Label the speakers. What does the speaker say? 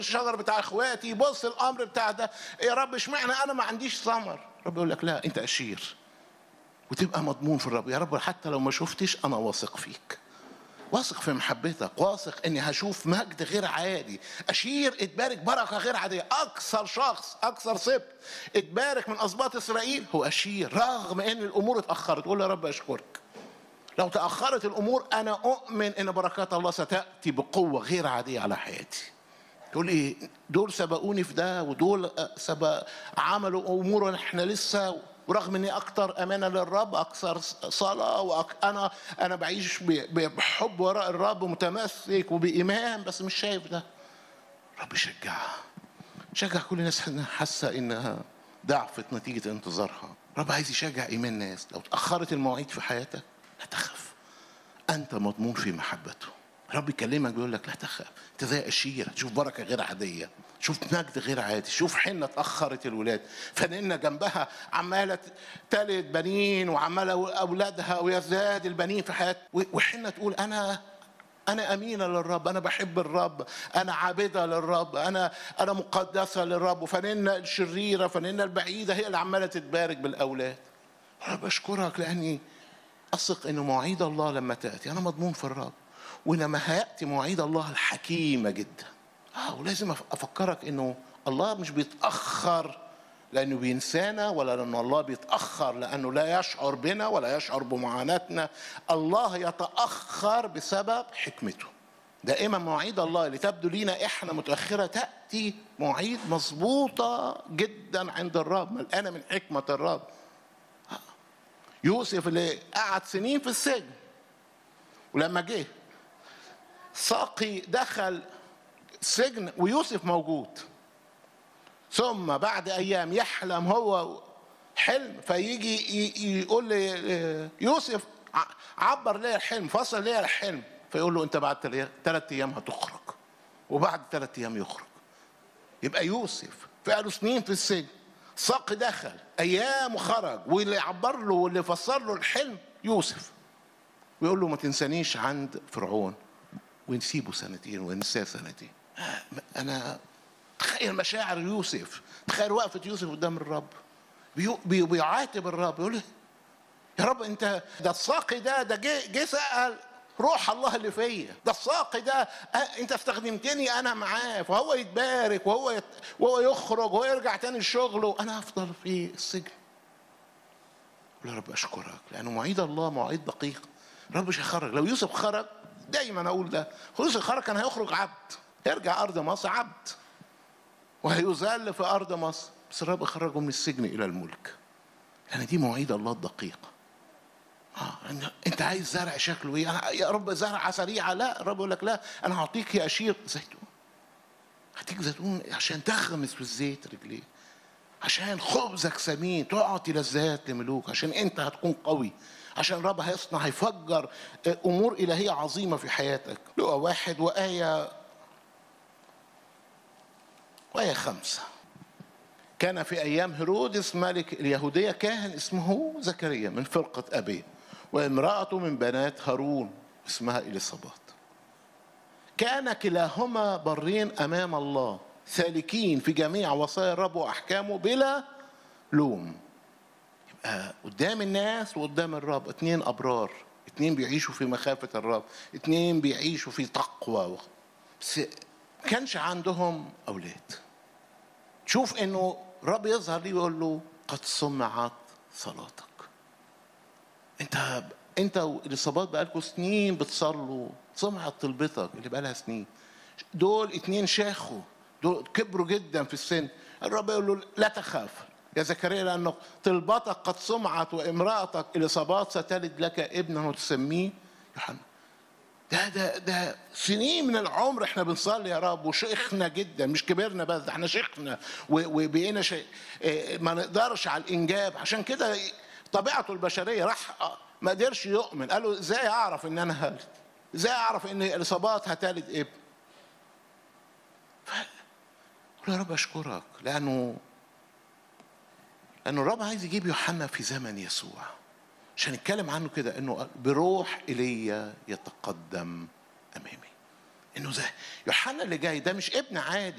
Speaker 1: الشجر بتاع اخواتي يبص الامر بتاع ده يا رب اشمعنى انا ما عنديش ثمر رب يقول لك لا انت اشير وتبقى مضمون في الرب يا رب حتى لو ما شفتش انا واثق فيك واثق في محبتك واثق اني هشوف مجد غير عادي اشير اتبارك بركه غير عاديه اكثر شخص اكثر سبت اتبارك من اسباط اسرائيل هو اشير رغم ان الامور اتاخرت قول يا رب اشكرك لو تاخرت الامور انا اؤمن ان بركات الله ستاتي بقوه غير عاديه على حياتي تقول ايه دول سبقوني في ده ودول سبق عملوا امور احنا لسه ورغم اني اكتر امانه للرب اكثر صلاه وانا انا بعيش بحب وراء الرب متمسك وبايمان بس مش شايف ده رب يشجعها شجع كل الناس حاسه انها ضعفت نتيجه انتظارها رب عايز يشجع ايمان الناس لو تاخرت المواعيد في حياتك لا تخف انت مضمون في محبته رب يكلمك بيقول لك لا تخاف انت زي اشير تشوف بركه غير عاديه شوف مجد غير عادي شوف حنه اتاخرت الولاد فننا جنبها عماله تلد بنين وعماله اولادها ويزداد البنين في حياتها وحنه تقول انا انا امينه للرب انا بحب الرب انا عابده للرب انا انا مقدسه للرب وفننا الشريره فننا البعيده هي اللي عماله تتبارك بالاولاد انا بشكرك لاني اثق ان مواعيد الله لما تاتي انا مضمون في الرب ولما هياتي مواعيد الله الحكيمه جدا اه ولازم افكرك انه الله مش بيتاخر لانه بينسانا ولا لانه الله بيتاخر لانه لا يشعر بنا ولا يشعر بمعاناتنا الله يتاخر بسبب حكمته دائما مواعيد الله اللي تبدو لينا احنا متاخره تاتي مواعيد مظبوطه جدا عند الرب ملقانه من حكمه الرب يوسف اللي قعد سنين في السجن ولما جه ساقي دخل سجن ويوسف موجود ثم بعد ايام يحلم هو حلم فيجي يقول لي يوسف عبر لي الحلم فصل لي الحلم فيقول له انت بعد ثلاث ايام هتخرج وبعد ثلاث ايام يخرج يبقى يوسف فقاله سنين في السجن ساقي دخل ايام وخرج واللي عبر له واللي فسر له الحلم يوسف ويقول له ما تنسانيش عند فرعون ونسيبه سنتين ونساه سنتين انا تخيل مشاعر يوسف تخيل وقفه يوسف قدام الرب بي بيعاتب الرب يقول يا رب انت ده الساقي ده ده جه جه سال روح الله اللي فيا ده الساقي ده انت استخدمتني انا معاه فهو يتبارك وهو يت... وهو يخرج وهو يرجع تاني الشغل وانا افضل في السجن يا رب اشكرك لانه مواعيد الله مواعيد دقيقه رب مش هيخرج لو يوسف خرج دايما اقول ده يوسف خرج كان هيخرج عبد يرجع ارض مصر عبد وهيذل في ارض مصر بس الرب خرجه من السجن الى الملك لان دي مواعيد الله الدقيقه آه انت عايز زرع شكله ايه أنا يا رب زرعه سريعه لا الرب يقول لك لا انا هعطيك يا اشير زيتون هديك زيتون عشان تغمس في الزيت رجليك عشان خبزك سمين تعطي لذات لملوك عشان انت هتكون قوي عشان الرب هيصنع هيفجر امور الهيه عظيمه في حياتك لقى واحد وايه وايه خمسه كان في ايام هيرودس ملك اليهوديه كاهن اسمه زكريا من فرقه ابيه وامراته من بنات هارون اسمها اليصابات كان كلاهما برين امام الله سالكين في جميع وصايا الرب واحكامه بلا لوم يبقى قدام الناس وقدام الرب اتنين ابرار اتنين بيعيشوا في مخافه الرب اتنين بيعيشوا في تقوى بس ما كانش عندهم اولاد شوف انه الرب يظهر ليه ويقول له قد سمعت صلاتك انت انت والاصابات بقالكم سنين بتصلوا سمعت طلبتك اللي بقالها سنين دول اتنين شاخوا دول كبروا جدا في السن الرب يقول له لا تخاف يا زكريا لانه طلبتك قد سمعت وامراتك الاصابات ستلد لك ابنا وتسميه يوحنا ده ده ده سنين من العمر احنا بنصلي يا رب وشيخنا جدا مش كبرنا بس احنا شيخنا وبقينا شيء ما نقدرش على الانجاب عشان كده طبيعته البشريه راح ما قدرش يؤمن قال له ازاي اعرف ان انا هلد ازاي اعرف ان الاصابات هتلد ابن يا رب اشكرك لانه لانه الرب عايز يجيب يوحنا في زمن يسوع عشان نتكلم عنه كده انه بروح ايليا يتقدم امامي انه زي يوحنا اللي جاي ده مش ابن عادي